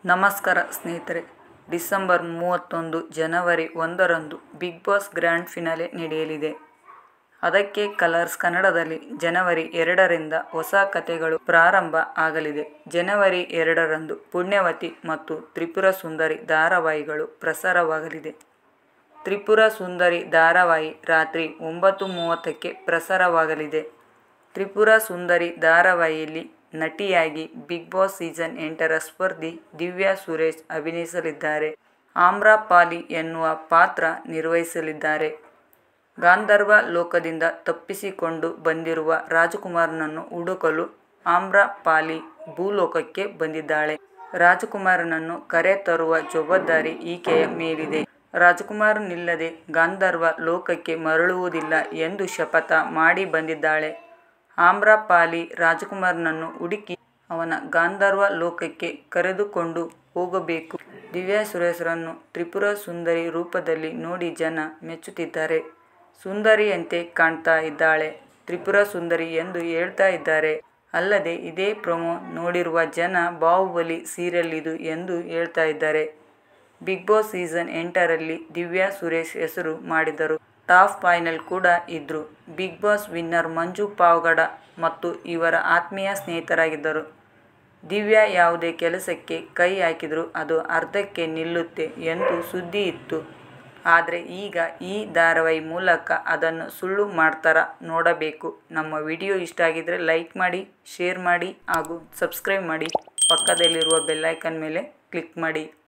ನಮಸ್ಕಾರ ಸ್ನೇಹಿತರೆ ಡಿಸೆಂಬರ್ ಮೂವತ್ತೊಂದು ಜನವರಿ ಒಂದರಂದು ಬಿಗ್ ಬಾಸ್ ಗ್ರ್ಯಾಂಡ್ ಫಿನಾಲೆ ನಡೆಯಲಿದೆ ಅದಕ್ಕೆ ಕಲರ್ಸ್ ಕನ್ನಡದಲ್ಲಿ ಜನವರಿ ಎರಡರಿಂದ ಹೊಸ ಕಥೆಗಳು ಪ್ರಾರಂಭ ಆಗಲಿದೆ ಜನವರಿ ಎರಡರಂದು ಪುಣ್ಯವತಿ ಮತ್ತು ತ್ರಿಪುರ ಸುಂದರಿ ಧಾರಾವಾಹಿಗಳು ಪ್ರಸಾರವಾಗಲಿದೆ ತ್ರಿಪುರ ಸುಂದರಿ ಧಾರಾವಾಹಿ ರಾತ್ರಿ ಒಂಬತ್ತು ಮೂವತ್ತಕ್ಕೆ ಪ್ರಸಾರವಾಗಲಿದೆ ತ್ರಿಪುರ ಸುಂದರಿ ಧಾರಾವಾಹಿಯಲ್ಲಿ ನಟಿಯಾಗಿ ಬಿಗ್ ಬಾಸ್ ಸೀಸನ್ ಎಂಟರ ಸ್ಪರ್ಧಿ ದಿವ್ಯಾ ಸುರೇಶ್ ಅಭಿನಯಿಸಲಿದ್ದಾರೆ ಆಮ್ರಪಾಲಿ ಎನ್ನುವ ಪಾತ್ರ ನಿರ್ವಹಿಸಲಿದ್ದಾರೆ ಗಾಂಧರ್ವ ಲೋಕದಿಂದ ತಪ್ಪಿಸಿಕೊಂಡು ಬಂದಿರುವ ರಾಜಕುಮಾರನನ್ನು ಹುಡುಕಲು ಆಮ್ರಪಾಲಿ ಭೂಲೋಕಕ್ಕೆ ಬಂದಿದ್ದಾಳೆ ರಾಜಕುಮಾರನನ್ನು ಕರೆ ತರುವ ಜವಾಬ್ದಾರಿ ಈಕೆಯ ಮೇಲಿದೆ ರಾಜಕುಮಾರನಿಲ್ಲದೆ ಗಾಂಧರ್ವ ಲೋಕಕ್ಕೆ ಮರಳುವುದಿಲ್ಲ ಎಂದು ಶಪಥ ಮಾಡಿ ಬಂದಿದ್ದಾಳೆ ಆಮ್ರಪಾಲಿ ರಾಜಕುಮಾರನನ್ನು ಹುಡುಕಿ ಅವನ ಗಾಂಧರ್ವ ಲೋಕಕ್ಕೆ ಕರೆದುಕೊಂಡು ಹೋಗಬೇಕು ದಿವ್ಯಾ ಸುರೇಶರನ್ನು ತ್ರಿಪುರ ಸುಂದರಿ ರೂಪದಲ್ಲಿ ನೋಡಿ ಜನ ಮೆಚ್ಚುತ್ತಿದ್ದಾರೆ ಸುಂದರಿಯಂತೆ ಕಾಣ್ತಾ ಇದ್ದಾಳೆ ತ್ರಿಪುರ ಸುಂದರಿ ಎಂದು ಹೇಳ್ತಾ ಇದ್ದಾರೆ ಅಲ್ಲದೆ ಇದೇ ಪ್ರೊಮೋ ನೋಡಿರುವ ಜನ ಬಾಹುಬಲಿ ಸೀರಿಯಲ್ ಇದು ಎಂದು ಹೇಳ್ತಾ ಇದ್ದಾರೆ ಬಿಗ್ ಬಾಸ್ ಸೀಸನ್ ಎಂಟರಲ್ಲಿ ದಿವ್ಯಾ ಸುರೇಶ್ ಹೆಸರು ಮಾಡಿದರು ಟಾಪ್ ಫೈನಲ್ ಕೂಡ ಇದ್ರು Big Boss winner Manju Pavagada ಮತ್ತು ಇವರ ಆತ್ಮೀಯ ಸ್ನೇಹಿತರಾಗಿದ್ದರು ದಿವ್ಯಾ ಯಾವುದೇ ಕೆಲಸಕ್ಕೆ ಕೈ ಹಾಕಿದರೂ ಅದು ಅರ್ಧಕ್ಕೆ ನಿಲ್ಲುತ್ತೆ ಎಂದು ಸುದ್ದಿ ಇತ್ತು ಆದರೆ ಈಗ ಈ ಧಾರಾವಾಹಿ ಮೂಲಕ ಅದನ್ನು ಸುಳ್ಳು ಮಾಡ್ತಾರ ನೋಡಬೇಕು ನಮ್ಮ ವಿಡಿಯೋ ಇಷ್ಟ ಆಗಿದ್ರೆ ಲೈಕ್ ಮಾಡಿ ಶೇರ್ ಮಾಡಿ ಹಾಗೂ ಸಬ್ಸ್ಕ್ರೈಬ್ ಮಾಡಿ ಪಕ್ಕದಲ್ಲಿರುವ ಬೆಲ್ಲೈಕನ್ ಮೇಲೆ ಕ್ಲಿಕ್ ಮಾಡಿ